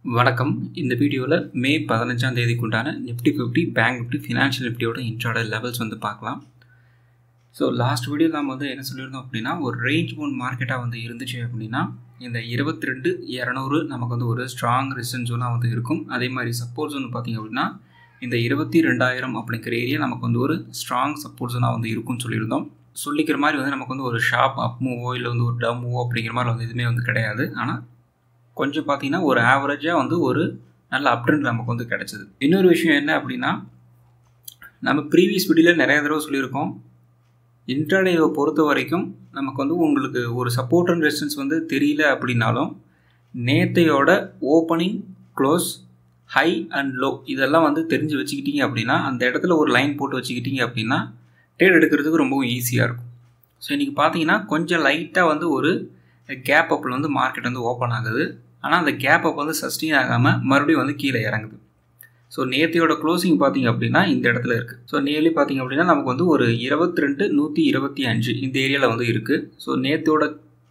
வணக்கம் இந்த வீடியோவில் மே பதினஞ்சாம் தேதிக்கு உண்டான Nifty fifty bank Nifty financial நிஃப்டியோட இன்ட்ராட லெவல்ஸ் வந்து பார்க்கலாம் ஸோ லாஸ்ட் வீடியோ நம்ம வந்து என்ன சொல்லியிருந்தோம் அப்படின்னா ஒரு ரேஞ்ச் மூன் மார்க்கெட்டாக வந்து இருந்துச்சு அப்படின்னா இந்த இருபத்தி ரெண்டு இரநூறு நமக்கு வந்து ஒரு ஸ்ட்ராங் ரிசன் ஜோனாக வந்து இருக்கும் அதே மாதிரி சப்போர்ட் ஜோன் பார்த்திங்க அப்படின்னா இந்த இருபத்தி ரெண்டாயிரம் அப்படிங்கிற ஏரியா நமக்கு வந்து ஒரு ஸ்ட்ராங் சப்போர்ட் ஜோனாக வந்து இருக்கும்னு சொல்லியிருந்தோம் சொல்லிக்கிற மாதிரி வந்து நமக்கு வந்து ஒரு ஷாப் அப் மூவோ இல்லை வந்து ஒரு டவுன் மூவோ அப்படிங்கிற மாதிரி வந்து எதுவுமே வந்து கிடையாது ஆனால் கொஞ்சம் பார்த்தீங்கன்னா ஒரு ஆவரேஜாக வந்து ஒரு நல்ல அப்ட்ரெண்ட் நமக்கு வந்து கிடச்சிது இன்னொரு விஷயம் என்ன அப்படின்னா நம்ம ப்ரீவியஸ் வீடியோவில் நிறைய தடவை சொல்லியிருக்கோம் இன்ட்ராடேவை பொறுத்த வரைக்கும் நமக்கு வந்து உங்களுக்கு ஒரு சப்போர்ட் அண்ட் ரெசிஸ்டன்ஸ் வந்து தெரியல அப்படின்னாலும் நேத்தையோட opening close high and low இதெல்லாம் வந்து தெரிஞ்சு வச்சுக்கிட்டீங்க அப்படின்னா அந்த இடத்துல ஒரு லைன் போட்டு வச்சுக்கிட்டீங்க அப்படின்னா ட்ரேட் எடுக்கிறதுக்கு ரொம்பவும் ஈஸியாக இருக்கும் ஸோ இன்றைக்கி பார்த்தீங்கன்னா கொஞ்சம் லைட்டாக வந்து ஒரு கேப் அப்பில் வந்து மார்க்கெட் வந்து ஓப்பன் ஆகுது ஆனால் அந்த கேப் அப் வந்து சஸ்டெயின் ஆகாமல் மறுபடியும் வந்து கீழே இறங்குது ஸோ நேத்தியோட க்ளோசிங் பார்த்தீங்க அப்படின்னா இந்த இடத்துல இருக்குது ஸோ நியர்லி பார்த்தீங்க அப்படின்னா நமக்கு வந்து ஒரு இருபத்தி ரெண்டு நூற்றி இருபத்தி அஞ்சு இந்த ஏரியாவில் வந்து இருக்குது ஸோ நேத்தோட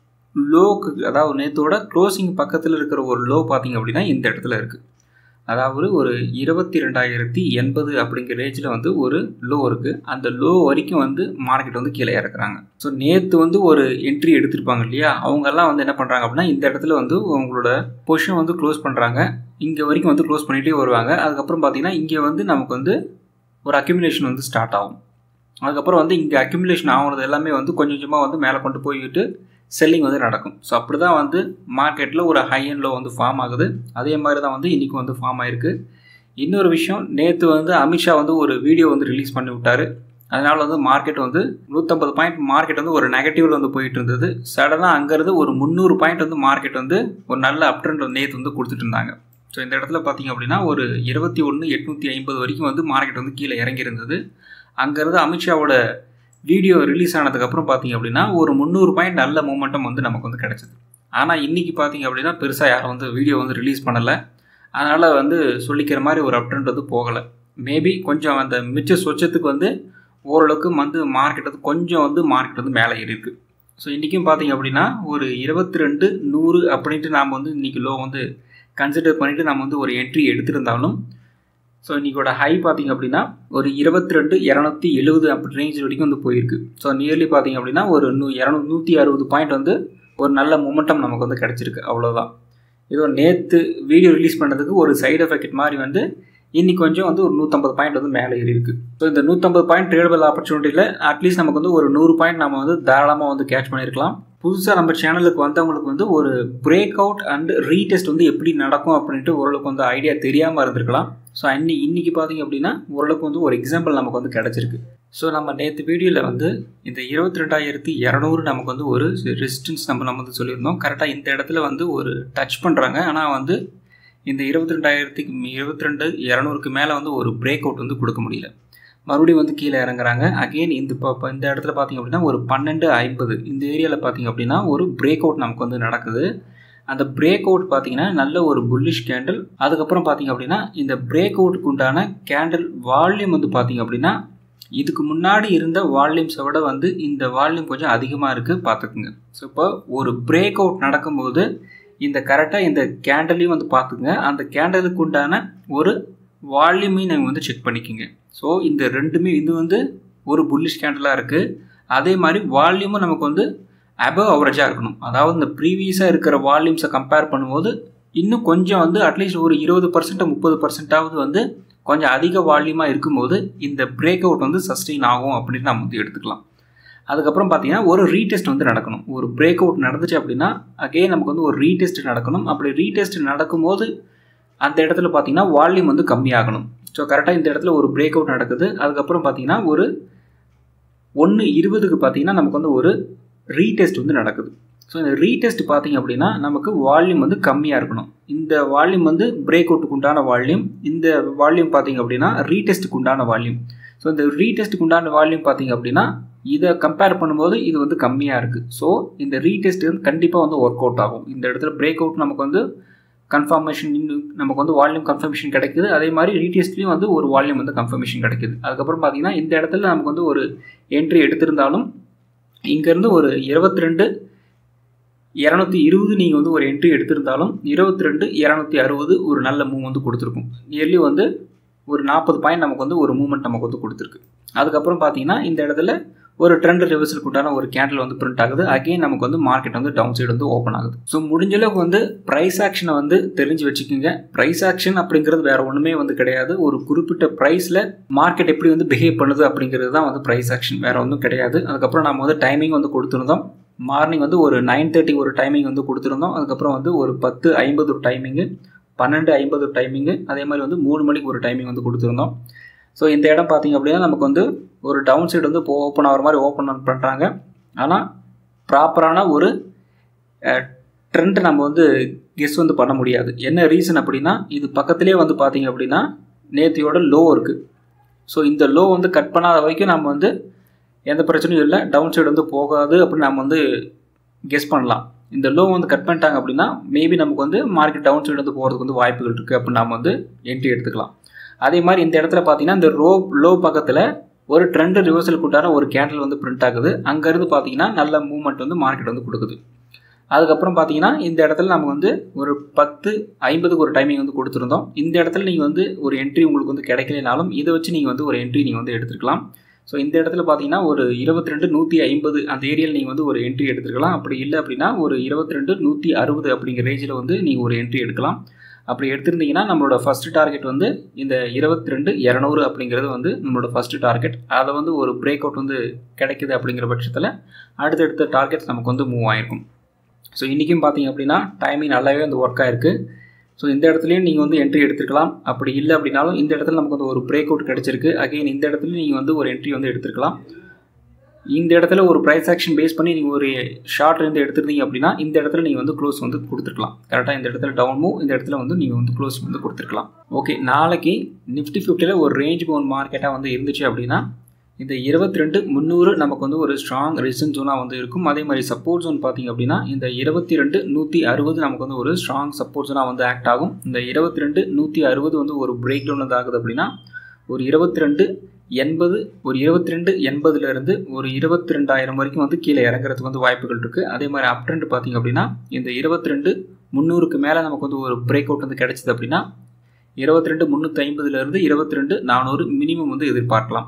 லோக்கு அதாவது நேத்தோட க்ளோசிங் பக்கத்தில் இருக்கிற ஒரு லோ பார்த்தீங்க அப்படின்னா இந்த இடத்துல இருக்குது அதாவது ஒரு இருபத்தி ரெண்டாயிரத்தி எண்பது அப்படிங்கிற ரேஞ்சில் வந்து ஒரு லோ இருக்குது அந்த லோ வரைக்கும் வந்து மார்க்கெட் வந்து கீழே இறக்குறாங்க ஸோ நேற்று வந்து ஒரு என்ட்ரி எடுத்திருப்பாங்க இல்லையா அவங்கெல்லாம் வந்து என்ன பண்ணுறாங்க அப்படின்னா இந்த இடத்துல வந்து உங்களோட பொசிஷன் வந்து க்ளோஸ் பண்ணுறாங்க இங்கே வரைக்கும் வந்து க்ளோஸ் பண்ணிகிட்டே வருவாங்க அதுக்கப்புறம் பார்த்தீங்கன்னா இங்கே வந்து நமக்கு வந்து ஒரு அக்யூமுலேஷன் வந்து ஸ்டார்ட் ஆகும் அதுக்கப்புறம் வந்து இங்கே அக்யூமுலேஷன் ஆகுறது எல்லாமே வந்து கொஞ்சம் கொஞ்சமாக வந்து மேலே கொண்டு போய்விட்டு செல்லிங் வந்து நடக்கும் ஸோ அப்படி தான் வந்து மார்க்கெட்டில் ஒரு ஹை அண்ட் லோ வந்து ஃபார்ம் ஆகுது அதே மாதிரி தான் வந்து இன்றைக்கும் வந்து ஃபார்ம் ஆயிருக்கு இன்னொரு விஷயம் நேற்று வந்து அமித்ஷா வந்து ஒரு வீடியோ வந்து ரிலீஸ் பண்ணி விட்டார் அதனால் வந்து மார்க்கெட் வந்து நூற்றம்பது பாயிண்ட் மார்க்கெட் வந்து ஒரு நெகட்டிவில் வந்து போயிட்டு இருந்தது சடனாக அங்கேருந்து ஒரு முந்நூறு பாயிண்ட் வந்து மார்க்கெட் வந்து ஒரு நல்ல அப்ட்ரெண்ட் வந்து நேற்று வந்து கொடுத்துட்டு இருந்தாங்க ஸோ இந்த இடத்துல பார்த்தீங்க அப்படின்னா ஒரு இருபத்தி ஒன்று எட்நூற்றி ஐம்பது வரைக்கும் வந்து மார்க்கெட் வந்து கீழே இறங்கி இருந்தது அங்கேருந்து அமித்ஷாவோட வீடியோ ரிலீஸ் ஆனதுக்கப்புறம் பார்த்தீங்க அப்படின்னா ஒரு முந்நூறு பாயிண்ட் நல்ல மூமெண்டம் வந்து நமக்கு வந்து கிடச்சிது ஆனால் இன்றைக்கி பார்த்தீங்க அப்படின்னா பெருசாக யாரும் வந்து வீடியோ வந்து ரிலீஸ் பண்ணலை அதனால் வந்து சொல்லிக்கிற மாதிரி ஒரு அப்ட்ரெண்ட் வந்து போகலை மேபி கொஞ்சம் அந்த மிச்ச சொச்சத்துக்கு வந்து ஓரளவுக்கு வந்து மார்க்கெட் வந்து கொஞ்சம் வந்து மார்க்கெட் வந்து மேலே ஏறி இருக்குது ஸோ இன்றைக்கும் பார்த்தீங்க அப்படின்னா ஒரு இருபத்தி ரெண்டு நூறு அப்படின்ட்டு நாம் வந்து இன்றைக்கி லோ வந்து கன்சிடர் பண்ணிவிட்டு நம்ம வந்து ஒரு என்ட்ரி எடுத்திருந்தாலும் ஸோ இன்றைக்கோட ஹை பார்த்திங்க அப்படின்னா ஒரு இருபத்தி ரெண்டு இரநூத்தி எழுபது அப்படி ரேஞ்ச் வரைக்கும் வந்து போயிருக்கு ஸோ நியர்லி பார்த்திங்க அப்படின்னா ஒரு நூ இரநூ நூற்றி அறுபது பாயிண்ட் வந்து ஒரு நல்ல மொமெண்டம் நமக்கு வந்து கிடச்சிருக்கு அவ்வளோதான் இதோ நேற்று வீடியோ ரிலீஸ் பண்ணதுக்கு ஒரு சைடு எஃபெக்ட் மாதிரி வந்து இன்னைக்கு கொஞ்சம் வந்து ஒரு நூற்றம்பது பாயிண்ட் வந்து மேலே ஏறி இருக்குது ஸோ இந்த நூற்றம்பது பாயிண்ட் ட்ரேடபிள் ஆப்பர்ச்சுனிட்டியில் அட்லீஸ்ட் நமக்கு வந்து ஒரு நூறு பாயிண்ட் நம்ம வந்து தாராளமாக வந்து கேட்ச் பண்ணியிருக்கலாம் புதுசாக நம்ம சேனலுக்கு வந்தவங்களுக்கு வந்து ஒரு பிரேக் அவுட் அண்ட் ரீடெஸ்ட் வந்து எப்படி நடக்கும் அப்படின்ட்டு ஓரளவுக்கு வந்து ஐடியா தெரியாமல் இருந்திருக்கலாம் ஸோ இன்னி இன்றைக்கி பார்த்தீங்க அப்படின்னா ஓரளவுக்கு வந்து ஒரு எக்ஸாம்பிள் நமக்கு வந்து கிடச்சிருக்கு ஸோ நம்ம நேற்று வீடியோவில் வந்து இந்த இருபத்தி ரெண்டாயிரத்தி இரநூறு நமக்கு வந்து ஒரு ரெசிஸ்டன்ஸ் நம்ம நம்ம வந்து சொல்லியிருந்தோம் கரெக்டாக இந்த இடத்துல வந்து ஒரு டச் பண்ணுறாங்க ஆனால் வந்து இந்த இருபத்தி ரெண்டாயிரத்துக்கு இருபத்தி ரெண்டு இரநூறுக்கு மேலே வந்து ஒரு பிரேக் அவுட் வந்து கொடுக்க முடியல மறுபடியும் வந்து கீழே இறங்குறாங்க அகெயின் இந்த இப்போ இந்த இடத்துல பார்த்திங்க அப்படின்னா ஒரு பன்னெண்டு ஐம்பது இந்த ஏரியாவில் பார்த்திங்க அப்படின்னா ஒரு பிரேக் அவுட் நமக்கு வந்து நடக்குது அந்த பிரேக் அவுட் பார்த்தீங்கன்னா நல்ல ஒரு புல்லிஷ் கேண்டில் அதுக்கப்புறம் பார்த்தீங்க அப்படின்னா இந்த பிரேக் அவுட்டுக்கு உண்டான கேண்டில் வால்யூம் வந்து பார்த்தீங்க அப்படின்னா இதுக்கு முன்னாடி இருந்த வால்யூம்ஸை விட வந்து இந்த வால்யூம் கொஞ்சம் அதிகமாக இருக்குது பார்த்துக்குங்க ஸோ இப்போ ஒரு பிரேக் அவுட் நடக்கும்போது இந்த கரெக்டாக இந்த கேண்டலையும் வந்து பார்த்துக்குங்க அந்த கேண்டலுக்கு உண்டான ஒரு வால்யூமையும் நீங்கள் வந்து செக் பண்ணிக்கோங்க ஸோ இந்த ரெண்டுமே இது வந்து ஒரு புல்லிஷ் கேண்டலாக இருக்குது அதே மாதிரி வால்யூமும் நமக்கு வந்து அபவ் அவரேஜாக இருக்கணும் அதாவது இந்த ப்ரீவியஸாக இருக்கிற வால்யூம்ஸை கம்பேர் பண்ணும்போது இன்னும் கொஞ்சம் வந்து அட்லீஸ்ட் ஒரு இருபது பர்சன்ட் முப்பது பர்சன்டாவது வந்து கொஞ்சம் அதிக வால்யூமாக இருக்கும்போது இந்த பிரேக் அவுட் வந்து சஸ்டெயின் ஆகும் அப்படின்னு நம்ம வந்து எடுத்துக்கலாம் அதுக்கப்புறம் பார்த்தீங்கன்னா ஒரு ரீடெஸ்ட் வந்து நடக்கணும் ஒரு பிரேக் அவுட் நடந்துச்சு அப்படின்னா அகெயின் நமக்கு வந்து ஒரு ரீடெஸ்ட் நடக்கணும் அப்படி ரீடெஸ்ட் நடக்கும்போது அந்த இடத்துல பார்த்தீங்கன்னா வால்யூம் வந்து கம்மியாகணும் ஸோ கரெக்டாக இந்த இடத்துல ஒரு பிரேக் அவுட் நடக்குது அதுக்கப்புறம் பார்த்தீங்கன்னா ஒரு ஒன்று இருபதுக்கு பார்த்தீங்கன்னா நமக்கு வந்து ஒரு ரீடெஸ்ட் வந்து நடக்குது ஸோ இந்த ரீடெஸ்ட் பார்த்தீங்க அப்படின்னா நமக்கு வால்யூம் வந்து கம்மியாக இருக்கணும் இந்த வால்யூம் வந்து பிரேக் அவுட்டுக்கு உண்டான வால்யூம் இந்த வால்யூம் பார்த்தீங்க அப்படின்னா ரீடெஸ்ட்டுக்கு உண்டான வால்யூம் ஸோ இந்த ரீடெஸ்ட்டுக்கு உண்டான வால்யூம் பார்த்தீங்க அப்படின்னா இதை கம்பேர் பண்ணும்போது இது வந்து கம்மியாக இருக்குது ஸோ இந்த ரீடெஸ்ட் வந்து கண்டிப்பாக வந்து ஒர்க் அவுட் ஆகும் இந்த இடத்துல பிரேக் அவுட் நமக்கு வந்து கன்ஃபர்மேஷன் நமக்கு வந்து வால்யூம் கன்ஃபர்மேஷன் கிடைக்குது அதே மாதிரி ரீடெஸ்ட்லேயும் வந்து ஒரு வால்யூம் வந்து கன்ஃபர்மேஷன் கிடைக்குது அதுக்கப்புறம் பார்த்தீங்கன்னா இந்த இடத்துல நமக்கு வந்து ஒரு என்ட்ரி எடுத்திருந்தாலும் இங்கேருந்து ஒரு இருபத்தி ரெண்டு இரநூத்தி இருபது நீங்கள் வந்து ஒரு என்ட்ரி எடுத்திருந்தாலும் இருபத்தி ரெண்டு இரநூத்தி அறுபது ஒரு நல்ல மூவ் வந்து கொடுத்துருக்கும் நியர்லி வந்து ஒரு நாற்பது பாயிண்ட் நமக்கு வந்து ஒரு மூவ்மெண்ட் நமக்கு வந்து கொடுத்துருக்கு அதுக்கப்புறம் பார்த்தீங்கன்னா இந்த இடத்துல ஒரு ட்ரெண்ட் ரிவர்சலுக்கு உண்டான ஒரு கேண்டில் வந்து பிரிண்ட் ஆகுது அகைன் நமக்கு வந்து மார்க்கெட் வந்து டவுன் சைடு வந்து ஓப்பன் ஆகுது ஸோ முடிஞ்ச அளவுக்கு வந்து ப்ரைஸ் ஆக்ஷனை வந்து தெரிஞ்சு வச்சுக்கோங்க ப்ரைஸ் ஆக்ஷன் அப்படிங்கிறது வேற ஒன்றுமே வந்து கிடையாது ஒரு குறிப்பிட்ட ப்ரைஸில் மார்க்கெட் எப்படி வந்து பிஹேவ் பண்ணுது அப்படிங்கிறது தான் வந்து ப்ரைஸ் ஆக்ஷன் வேற ஒன்றும் கிடையாது அதுக்கப்புறம் நம்ம வந்து டைமிங் வந்து கொடுத்துருந்தோம் மார்னிங் வந்து ஒரு நைன் தேர்ட்டி ஒரு டைமிங் வந்து கொடுத்துருந்தோம் அதுக்கப்புறம் வந்து ஒரு பத்து ஐம்பது ஒரு டைமிங்கு பன்னெண்டு ஐம்பது ஒரு டைமிங்கு அதே மாதிரி வந்து மூணு மணிக்கு ஒரு டைமிங் வந்து கொடுத்துருந்தோம் ஸோ இந்த இடம் பார்த்திங்க அப்படின்னா நமக்கு வந்து ஒரு டவுன் சைடு வந்து ஓப்பன் ஆகிற மாதிரி ஓப்பன் பண்ணுறாங்க ஆனால் ப்ராப்பரான ஒரு ட்ரெண்ட் நம்ம வந்து கெஸ் வந்து பண்ண முடியாது என்ன ரீசன் அப்படின்னா இது பக்கத்துலேயே வந்து பார்த்திங்க அப்படின்னா நேத்தியோட லோ இருக்குது ஸோ இந்த லோ வந்து கட் பண்ணாத வரைக்கும் நம்ம வந்து எந்த பிரச்சனையும் இல்லை டவுன் சைடு வந்து போகாது அப்படின்னு நம்ம வந்து கெஸ் பண்ணலாம் இந்த லோ வந்து கட் பண்ணிட்டாங்க அப்படின்னா மேபி நமக்கு வந்து மார்க்கெட் டவுன் சைடு வந்து போகிறதுக்கு வந்து வாய்ப்புகள் இருக்குது அப்படின்னு நம்ம வந்து என்ட்ரி எடுத்துக்கலாம் அதே மாதிரி இந்த இடத்துல பார்த்தீங்கன்னா இந்த ரோ லோ பக்கத்தில் ஒரு ட்ரெண்ட் ரிவர்சலுக்கு உண்டான ஒரு கேண்டில் வந்து பிரிண்ட் ஆகுது அங்கேருந்து பார்த்தீங்கன்னா நல்ல மூவ்மெண்ட் வந்து மார்க்கெட் வந்து கொடுக்குது அதுக்கப்புறம் பார்த்தீங்கன்னா இந்த இடத்துல நம்ம வந்து ஒரு பத்து ஐம்பதுக்கு ஒரு டைமிங் வந்து கொடுத்துருந்தோம் இந்த இடத்துல நீங்கள் வந்து ஒரு என்ட்ரி உங்களுக்கு வந்து கிடைக்கலனாலும் இதை வச்சு நீங்கள் வந்து ஒரு என்ட்ரி நீங்கள் வந்து எடுத்துக்கலாம் ஸோ இந்த இடத்துல பார்த்தீங்கன்னா ஒரு இருபத்தி ரெண்டு நூற்றி ஐம்பது அந்த ஏரியாவில் நீங்கள் வந்து ஒரு என்ட்ரி எடுத்துக்கலாம் அப்படி இல்லை அப்படின்னா ஒரு இருபத்தி ரெண்டு நூற்றி அறுபது அப்படிங்கிற ரேஞ்சில் வந்து நீங்கள் ஒரு என்ட்ரி எடுக்கலாம் அப்படி எடுத்திருந்தீங்கன்னா நம்மளோட ஃபஸ்ட்டு டார்கெட் வந்து இந்த இருபத்தி ரெண்டு இரநூறு அப்படிங்கிறது வந்து நம்மளோட ஃபஸ்ட்டு டார்கெட் அதை வந்து ஒரு பிரேக் அவுட் வந்து கிடைக்குது அப்படிங்கிற பட்சத்தில் அடுத்தடுத்த டார்கெட் நமக்கு வந்து மூவ் ஆகிருக்கும் ஸோ இன்றைக்கும் பார்த்தீங்க அப்படின்னா டைமிங் நல்லாவே வந்து ஒர்க் ஆயிருக்கு ஸோ இந்த இடத்துலையும் நீங்கள் வந்து என்ட்ரி எடுத்துக்கலாம் அப்படி இல்லை அப்படின்னாலும் இந்த இடத்துல நமக்கு வந்து ஒரு பிரேக் அவுட் கிடச்சிருக்கு அகைன் இந்த இடத்துல நீங்கள் வந்து ஒரு என்ட்ரி வந்து எடுத்துக்கலாம் இந்த இடத்துல ஒரு ப்ரைஸ் ஆக்ஷன் பேஸ் பண்ணி நீங்கள் ஒரு ஷார்ட் இருந்து எடுத்துருந்தீங்க அப்படின்னா இந்த இடத்துல நீங்கள் வந்து க்ளோஸ் வந்து கொடுத்துருக்கலாம் கரெக்டாக இந்த இடத்துல டவுன் மூவ் இந்த இடத்துல வந்து நீங்கள் வந்து க்ளோஸ் வந்து கொடுத்துருக்கலாம் ஓகே நாளைக்கு நிஃப்டி ஃபிஃப்டியில் ஒரு ரேஞ்ச் பவுன் மார்க்கெட்டாக வந்து இருந்துச்சு அப்படின்னா இந்த இருபத்தி ரெண்டு முந்நூறு நமக்கு வந்து ஒரு ஸ்ட்ராங் ரெசிஸ்டன் ஜோனாக வந்து இருக்கும் அதே மாதிரி சப்போர்ட் ஜோன் பார்த்திங்க அப்படின்னா இந்த இருபத்தி ரெண்டு நூற்றி அறுபது நமக்கு வந்து ஒரு ஸ்ட்ராங் சப்போர்ட் ஜோனாக வந்து ஆக்ட் ஆகும் இந்த இருபத்தி ரெண்டு நூற்றி அறுபது வந்து ஒரு பிரேக் டவுன் வந்து ஆகுது அப்படின்னா ஒரு இருபத்தி ரெண்டு எண்பது ஒரு இருபத்தி ரெண்டு எண்பதுலேருந்து ஒரு இருபத்தி ரெண்டாயிரம் வரைக்கும் வந்து கீழே இறங்குறதுக்கு வந்து வாய்ப்புகள் இருக்குது அதே மாதிரி அப் ட்ரெண்ட் பார்த்திங்க அப்படின்னா இந்த இருபத்தி ரெண்டு முந்நூறுக்கு மேலே நமக்கு வந்து ஒரு பிரேக் அவுட் வந்து கிடச்சிது அப்படின்னா இருபத்தி ரெண்டு முந்நூற்றி ஐம்பதுலேருந்து இருபத்தி ரெண்டு நானூறு மினிமம் வந்து எதிர்பார்க்கலாம்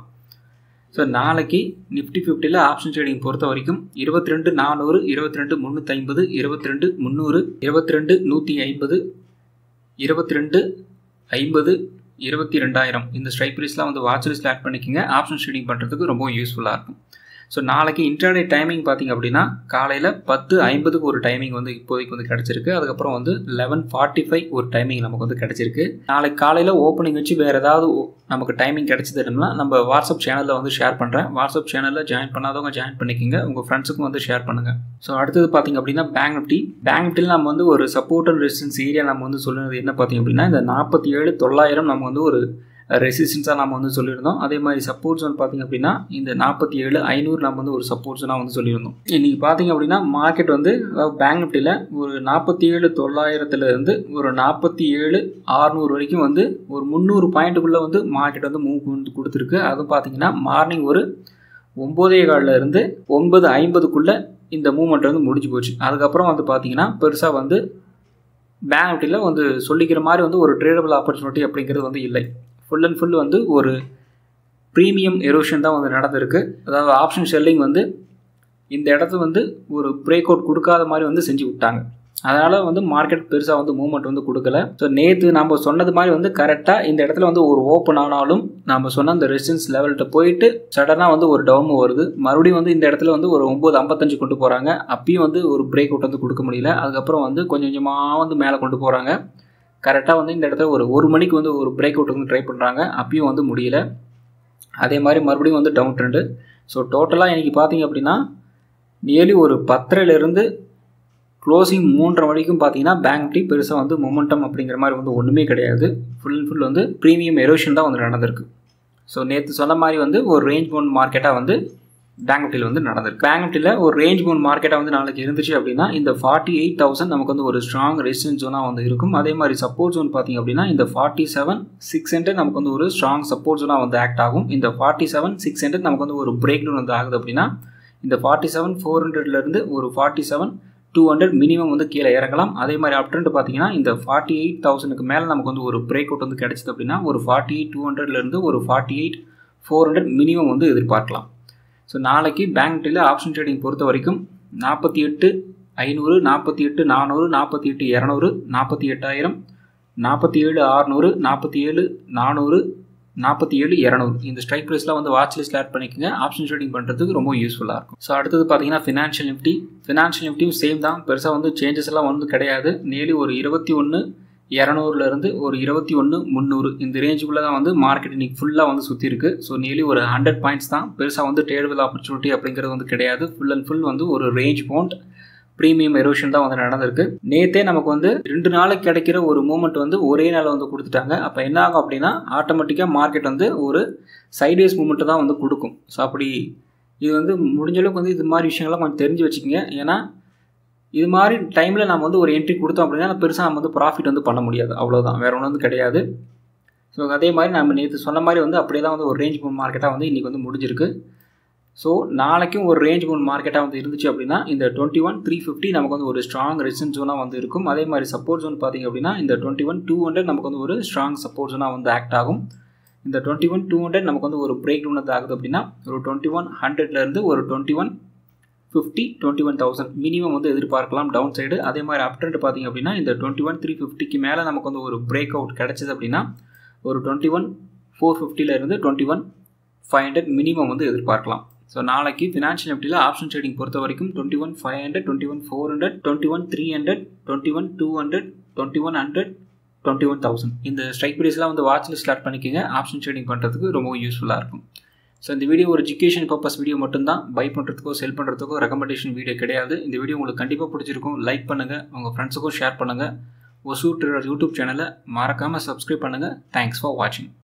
ஸோ நாளைக்கு நிஃப்டி ஃபிஃப்டியில் ஆப்ஷன் ட்ரேடிங் பொறுத்த வரைக்கும் இருபத்தி ரெண்டு நானூறு இருபத்தி ரெண்டு முந்நூற்றி ஐம்பது இருபத்தி ரெண்டு முந்நூறு இருபத்தி ரெண்டு நூற்றி ஐம்பது இருபத்தி ரெண்டு ஐம்பது இருபத்தி ரெண்டாயிரம் இந்த ஸ்ட்ரைக் ப்ரைஸ்லாம் வந்து வாட்ச் லிஸ்ட்டில் ஆட் பண்ணிக்கோங்க ஆப்ஷன் ட்ரேடிங் பண்ணுறதுக்கு ரொம்ப யூஸ்ஃபுல்லாக இருக்கும் ஸோ நாளைக்கு இன்டர்டே டைமிங் பார்த்திங்க அப்படின்னா காலையில் பத்து ஐம்பதுக்கு ஒரு டைமிங் வந்து இப்போதைக்கு வந்து கிடச்சிருக்கு அதுக்கப்புறம் வந்து லெவன் ஃபார்ட்டி ஃபைவ் ஒரு டைமிங் நமக்கு வந்து கிடச்சிருக்கு நாளைக்கு காலையில் ஓப்பனிங் வச்சு வேறு ஏதாவது நமக்கு டைமிங் கிடச்சிதுன்னா நம்ம வாட்ஸ்அப் சேனலில் வந்து ஷேர் பண்ணுறேன் வாட்ஸ்அப் சேனலில் ஜாயின் பண்ணாதவங்க ஜாயின் பண்ணிக்கோங்க உங்கள் ஃப்ரெண்ட்ஸுக்கும் வந்து ஷேர் பண்ணுங்கள் ஸோ அடுத்தது பார்த்திங்க அப்படின்னா பேங்க் நிஃப்டி பேங்க் நிஃப்டியில் நம்ம வந்து ஒரு சப்போர்ட் அண்ட் ரெசிஸ்டன்ஸ் ஏரியா நம்ம வந்து சொல்லுறது என்ன பார்த்திங்க அப்படின்னா இந்த நாற்பத்தி ஏழு தொள்ளாயிரம் நம்ம வந்து ஒரு ரெசிஸ்டன்ஸாக நம்ம வந்து சொல்லியிருந்தோம் அதே மாதிரி சப்போர்ட் ஜோன் பார்த்திங்க அப்படின்னா இந்த நாற்பத்தி ஏழு ஐநூறு நம்ம வந்து ஒரு சப்போர்ட் ஜோனாக வந்து சொல்லியிருந்தோம் இன்றைக்கி பார்த்திங்க அப்படின்னா மார்க்கெட் வந்து அதாவது பேங்க் நிஃப்டியில் ஒரு நாற்பத்தி ஏழு தொள்ளாயிரத்துலேருந்து ஒரு நாற்பத்தி ஏழு ஆறுநூறு வரைக்கும் வந்து ஒரு முந்நூறு பாயிண்ட்டுக்குள்ளே வந்து மார்க்கெட் வந்து மூவ் வந்து கொடுத்துருக்கு அதுவும் பார்த்திங்கன்னா மார்னிங் ஒரு ஒம்போதே காலில் இருந்து ஒன்பது ஐம்பதுக்குள்ளே இந்த மூமெண்ட் வந்து முடிஞ்சு போச்சு அதுக்கப்புறம் வந்து பார்த்திங்கன்னா பெருசாக வந்து பேங்க் நிஃப்டியில் வந்து சொல்லிக்கிற மாதிரி வந்து ஒரு ட்ரேடபிள் ஆப்பர்ச்சுனிட்டி அப்படிங்கிறது வந்து இல்லை ஃபுல் அண்ட் ஃபுல் வந்து ஒரு ப்ரீமியம் எரோஷன் தான் வந்து நடந்திருக்கு அதாவது ஆப்ஷன் செல்லிங் வந்து இந்த இடத்த வந்து ஒரு பிரேக் அவுட் கொடுக்காத மாதிரி வந்து செஞ்சு விட்டாங்க அதனால் வந்து மார்க்கெட் பெருசாக வந்து மூவ்மெண்ட் வந்து கொடுக்கல ஸோ நேற்று நம்ம சொன்னது மாதிரி வந்து கரெக்டாக இந்த இடத்துல வந்து ஒரு ஓப்பன் ஆனாலும் நம்ம சொன்ன அந்த ரெசிஸ்டன்ஸ் லெவல்கிட்ட போயிட்டு சடனாக வந்து ஒரு டவுன் வருது மறுபடியும் வந்து இந்த இடத்துல வந்து ஒரு ஒம்பது ஐம்பத்தஞ்சு கொண்டு போகிறாங்க அப்பயும் வந்து ஒரு பிரேக் அவுட் வந்து கொடுக்க முடியல அதுக்கப்புறம் வந்து கொஞ்சம் கொஞ்சமாக வந்து மேலே கொண்டு போகிறாங்க கரெக்டாக வந்து இந்த இடத்துல ஒரு ஒரு மணிக்கு வந்து ஒரு பிரேக் அவுட் வந்து ட்ரை பண்ணுறாங்க அப்பயும் வந்து முடியல அதே மாதிரி மறுபடியும் வந்து டவுன் ட்ரெண்டு ஸோ டோட்டலாக இன்றைக்கி பார்த்தீங்க அப்படின்னா நியர்லி ஒரு பத்தரைலேருந்து க்ளோசிங் மூன்றரை வரைக்கும் பார்த்தீங்கன்னா பேங்க் நிஃப்டி பெருசாக வந்து மொமெண்டம் அப்படிங்கிற மாதிரி வந்து ஒன்றுமே கிடையாது ஃபுல் அண்ட் ஃபுல் வந்து ப்ரீமியம் எரோஷன் தான் வந்து நடந்திருக்கு ஸோ நேற்று சொன்ன மாதிரி வந்து ஒரு ரேஞ்ச் பவுண்ட் மார்க்கெட்டாக வந்து பேங்க் நிஃப்டியில் வந்து நடந்திருக்கு பேங்க் நிஃப்டியில் ஒரு ரேஞ்ச் பவுண்ட் மார்க்கெட்டாக வந்து நாளைக்கு இருந்துச்சு அப்படின்னா இந்த ஃபார்ட்டி எயிட் தௌசண்ட் நமக்கு வந்து ஒரு ஸ்ட்ராங் ரெசிஸ்டன்ஸ் ஜோனாக வந்து இருக்கும் அதே மாதிரி சப்போர்ட் ஜோன் பார்த்திங்க அப்படின்னா இந்த ஃபார்ட்டி செவன் சிக்ஸ் ஹண்ட்ரட் நமக்கு வந்து ஒரு ஸ்ட்ராங் சப்போர்ட் ஜோனாக வந்து ஆக்ட் ஆகும் இந்த ஃபார்ட்டி செவன் சிக்ஸ் ஹண்ட்ரட் நமக்கு வந்து ஒரு பிரேக் டவுன் வந்து ஆகுது அப்படின்னா இந்த ஃபார்ட்டி செவன் ஃபோர் ஹண்ட்ரட்லேருந்து ஒரு forty seven two hundred minimum வந்து கீழே இறங்கலாம் அதே மாதிரி அப் ட்ரெண்ட் பார்த்தீங்கன்னா இந்த ஃபார்ட்டி எயிட் தௌசண்ட்க்கு மேலே நமக்கு வந்து ஒரு பிரேக் அவுட் வந்து கிடைச்சது அப்படின்னா ஒரு ஃபார்ட்டி எயிட் டூ ஹண்ட்ரட்லேருந்து ஒரு forty eight four hundred minimum வந்து எதிர்பார்க்கலாம் ஸோ நாளைக்கு பேங்க் நிஃப்டியில் ஆப்ஷன் ட்ரேடிங் பொறுத்த வரைக்கும் நாற்பத்தி எட்டு ஐநூறு நாற்பத்தி எட்டு நானூறு நாற்பத்தி எட்டு இரநூறு நாற்பத்தி எட்டாயிரம் நாற்பத்தி ஏழு ஆறுநூறு நாற்பத்தி ஏழு நானூறு நாற்பத்தி ஏழு இரநூறு இந்த ஸ்ட்ரைக் ப்ரைஸ்லாம் வந்து வாட்ச் லிஸ்ட்டில் ஆட் பண்ணிக்கோங்க ஆப்ஷன் ட்ரேடிங் பண்ணுறதுக்கு ரொம்ப யூஸ்ஃபுல்லாக இருக்கும் ஸோ அடுத்தது பார்த்தீங்கன்னா ஃபினான்ஷியல் நிஃப்டி ஃபினான்ஷியல் நிஃப்டியும் சேம் தான் பெருசாக வந்து சேஞ்சஸ் எல்லாம் வந்து கிடையாது நேலி ஒரு இருபத்தி ஒன்று இரநூறுலேருந்து ஒரு இருபத்தி ஒன்று முந்நூறு இந்த ரேஞ்சுக்குள்ளே தான் வந்து மார்க்கெட் இன்னைக்கு ஃபுல்லாக வந்து சுற்றி இருக்கு ஸோ நியர்லி ஒரு ஹண்ட்ரட் பாயிண்ட்ஸ் தான் பெருசாக வந்து ட்ரேடபிள் ஆப்பர்ச்சுனிட்டி அப்படிங்கிறது வந்து கிடையாது ஃபுல் அண்ட் ஃபுல் வந்து ஒரு ரேஞ்ச் பவுண்ட் ப்ரீமியம் எரோஷன் தான் வந்து நடந்திருக்கு நேத்தே நமக்கு வந்து ரெண்டு நாளைக்கு கிடைக்கிற ஒரு மூமெண்ட் வந்து ஒரே நாள் வந்து கொடுத்துட்டாங்க அப்போ என்ன ஆகும் அப்படின்னா ஆட்டோமேட்டிக்காக மார்க்கெட் வந்து ஒரு சைட்வேஸ் மூமெண்ட்டு தான் வந்து கொடுக்கும் ஸோ அப்படி இது வந்து முடிஞ்ச அளவுக்கு வந்து இது மாதிரி விஷயங்கள்லாம் கொஞ்சம் தெரிஞ்சு வச்சுக்கோங்க ஏன்னா இது மாதிரி டைமில் நம்ம வந்து ஒரு என்ட்ரி கொடுத்தோம் அப்படின்னா பெருசாக நம்ம வந்து ப்ராஃபிட் வந்து பண்ண முடியாது அவ்வளோதான் வேறு ஒன்றும் வந்து கிடையாது ஸோ அதே மாதிரி நம்ம நேற்று சொன்ன மாதிரி வந்து அப்படியே தான் வந்து ஒரு ரேஞ்ச் மூன் மார்க்கெட்டாக வந்து இன்றைக்கி வந்து முடிஞ்சிருக்கு ஸோ நாளைக்கும் ஒரு ரேஞ்ச் மூன் மார்க்கெட்டாக வந்து இருந்துச்சு அப்படின்னா இந்த டுவெண்ட்டி ஒன் த்ரீ ஃபிஃப்டி நமக்கு வந்து ஒரு ஸ்ட்ராங் ரெசிஸ்டன்ஸ் ஜோனாக வந்து இருக்கும் அதே மாதிரி சப்போர்ட் ஜோன் பார்த்திங்க அப்படின்னா இந்த டுவெண்ட்டி ஒன் டூ ஹண்ட்ரட் நமக்கு வந்து ஒரு ஸ்ட்ராங் சப்போர்ட் ஜோனாக வந்து ஆக்ட் ஆகும் இந்த டுவெண்ட்டி ஒன் டூ ஹண்ட்ரட் நமக்கு வந்து ஒரு பிரேக் டவுன் வந்து ஆகுது அப்படின்னா ஒரு டுவெண்ட்டி ஒன் ஹண்ட்ரட்லேருந்து ஒரு twenty one fifty twenty one thousand minimum வந்து எதிர்பார்க்கலாம் டவுன் சைடு அதே மாதிரி அப் ட்ரெண்ட் பார்த்திங்க அப்படின்னா இந்த டுவெண்ட்டி ஒன் த்ரீ ஃபிஃப்டிக்கு மேலே நமக்கு வந்து ஒரு பிரேக் அவுட் கிடச்சிது அப்படின்னா ஒரு டுவெண்ட்டி ஒன் ஃபோர் ஃபிஃப்டிலேருந்து twenty one five hundred minimum வந்து எதிர்பார்க்கலாம் ஸோ நாளைக்கு ஃபினான்ஷியல் நிஃப்டியில் ஆப்ஷன் ட்ரேடிங் பொறுத்த வரைக்கும் twenty one five hundred twenty one four hundred twenty one three hundred twenty one two hundred twenty one hundred twenty one thousand இந்த strike ப்ரைஸ்லாம் வந்து வாட்சில் ஸ்டார்ட் பண்ணிக்கோங்க ஆப்ஷன் ட்ரேடிங் பண்ணுறதுக்கு ரொம்ப யூஸ்ஃபுல்லாக இருக்கும் ஸோ இந்த வீடியோ ஒரு எஜுகேஷன் பர்பஸ் வீடியோ மட்டும்தான் பை பண்ணுறதுக்கோ செல் பண்ணுறதுக்கோ ரெக்கமெண்டேஷன் வீடியோ கிடையாது இந்த வீடியோ உங்களுக்கு கண்டிப்பாக பிடிச்சிருக்கும் லைக் பண்ணுங்கள் உங்கள் ஃப்ரெண்ட்ஸுக்கும் ஷேர் பண்ணுங்கள் ஒசூர் யூடியூப் சேனலை மறக்காமல் சப்ஸ்கிரைப் பண்ணுங்கள் தேங்க்ஸ் ஃபார் வாட்சிங்